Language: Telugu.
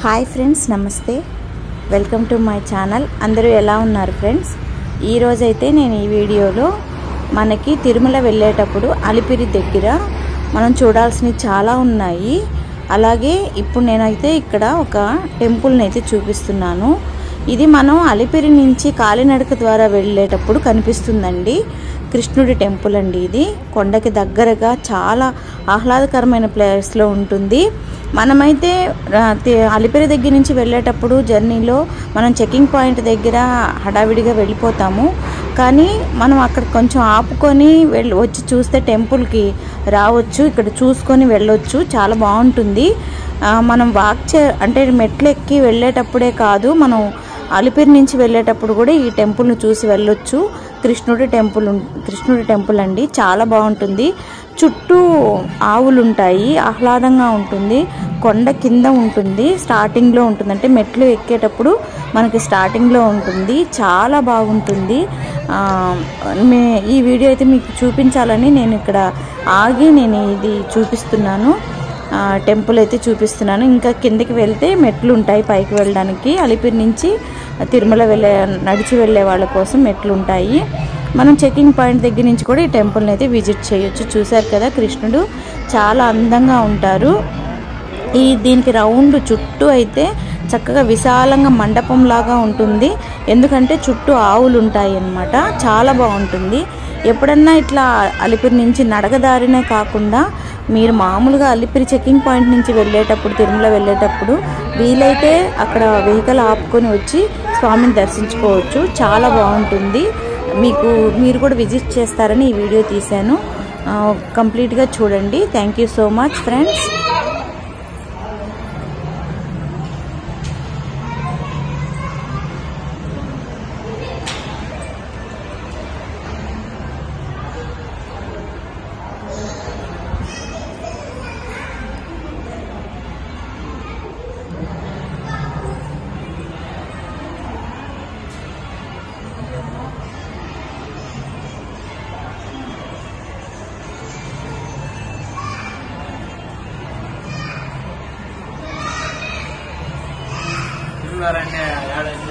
hi friends namaste welcome to my channel అందరూ ఎలా ఉన్నారు ఫ్రెండ్స్ ఈరోజైతే నేను ఈ వీడియోలో మనకి తిరుమల వెళ్ళేటప్పుడు అలిపిరి దగ్గర మనం చూడాల్సినవి చాలా ఉన్నాయి అలాగే ఇప్పుడు నేనైతే ఇక్కడ ఒక టెంపుల్ని అయితే చూపిస్తున్నాను ఇది మనం అలిపిరి నుంచి కాలినడక ద్వారా వెళ్ళేటప్పుడు కనిపిస్తుందండి కృష్ణుడి టెంపుల్ అండి ఇది కొండకి దగ్గరగా చాలా ఆహ్లాదకరమైన ప్లేస్లో ఉంటుంది మనమైతే ఆ, తి- అలిపిరి దగ్గర నుంచి వెళ్ళేటప్పుడు జర్నీలో మనం చెకింగ్ పాయింట్ దగ్గర హడావిడిగా వెళ్ళిపోతాము కానీ మనం అక్కడ కొంచెం ఆపుకొని వెళ్ళి వచ్చి చూస్తే టెంపుల్కి రావచ్చు ఇక్కడ చూసుకొని వెళ్ళొచ్చు చాలా బాగుంటుంది ఆ, మనం వాక్ చే అంటే మెట్లు ఎక్కి వెళ్ళేటప్పుడే కాదు మనం అలిపిరి నుంచి వెళ్ళేటప్పుడు కూడా ఈ టెంపుల్ని చూసి వెళ్ళొచ్చు కృష్ణుడి టెంపుల్ ఉం- కృష్ణుడి టెంపుల్ అండి చాలా బాగుంటుంది చుట్టూ ఆవులు ఉంటాయి ఆహ్లాదంగా ఉంటుంది కొండ కింద ఉంటుంది స్టార్టింగ్లో ఉంటుంది అంటే మెట్లు ఎక్కేటప్పుడు మనకి స్టార్టింగ్లో ఉంటుంది చాలా బాగుంటుంది ఆ, మే ఈ వీడియో అయితే మీకు చూపించాలని నేను ఇక్కడ ఆగి నేను ఇది చూపిస్తున్నాను ఆ, టెంపుల్ అయితే చూపిస్తున్నాను ఇంకా కిందకి వెళ్తే మెట్లు ఉంటాయి పైకి వెళ్ళడానికి అలిపిరి నుంచి తిరుమల వెళ్ళే నడిచి వెళ్ళే వాళ్ళ కోసం మెట్లు ఉంటాయి మనం చెకింగ్ పాయింట్ దగ్గర నుంచి కూడా ఈ టెంపుల్ని అయితే విజిట్ చేయొచ్చు చూశారు కదా కృష్ణుడు చాలా అందంగా ఉంటారు ఈ దీనికి రౌండ్ చుట్టూ అయితే చక్కగా విశాలంగా మండపం లాగా ఉంటుంది ఎందుకంటే చుట్టూ ఆవులు ఉంటాయి అన్నమాట చాలా బాగుంటుంది ఎప్పుడన్నా ఇట్లా అలిపిరి నుంచి నడకదారినే కాకుండా మీరు మామూలుగా అలిపిరి చెకింగ్ పాయింట్ నుంచి వెళ్ళేటప్పుడు తిరుమల వెళ్ళేటప్పుడు వీలైతే అక్కడ వెహికల్ ఆపుకొని వచ్చి స్వామిని దర్శించుకోవచ్చు చాలా బాగుంటుంది మీకు మీరు కూడా విజిట్ చేస్తారని ఈ వీడియో తీశాను ఆ, కంప్లీట్గా చూడండి thank you so much friends తిరుగుతారంటే ఏడాది